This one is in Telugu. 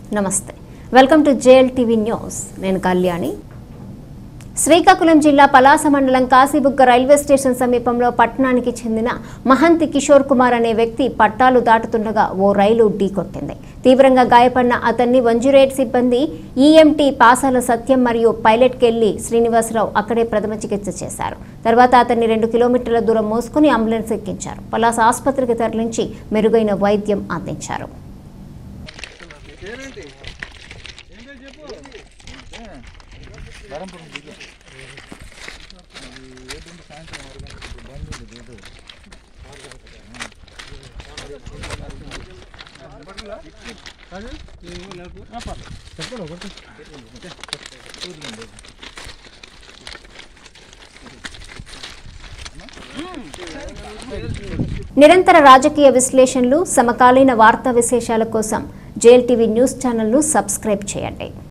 నమస్తే welcome to JL TV news నేను కళ్యాణి శ్రీకాకుళం జిల్లా పలాస మండలం కాశీబుగ్గ రైల్వే స్టేషన్ సమీపంలో పట్టణానికి చెందిన మహంతి కిషోర్ కుమార్ అనే వ్యక్తి పట్టాలు దాటుతుండగా ఓ రైలు ఢీకొట్టింది తీవ్రంగా గాయపడిన అతన్ని వంజురేట్ సిబ్బంది ఈఎంటీ పాసాల సత్యం మరియు పైలట్కి వెళ్లి శ్రీనివాసరావు అక్కడే ప్రథమ చికిత్స చేశారు తర్వాత అతన్ని రెండు కిలోమీటర్ల దూరం మోసుకుని అంబులెన్స్ ఎక్కించారు పలాస ఆసుపత్రికి తరలించి మెరుగైన వైద్యం అందించారు నిరంతర రాజకీయ విశ్లేషణలు సమకాలీన వార్తా విశేషాల కోసం జేఎల్ టీవీ న్యూస్ ఛానల్ను సబ్స్క్రైబ్ చేయండి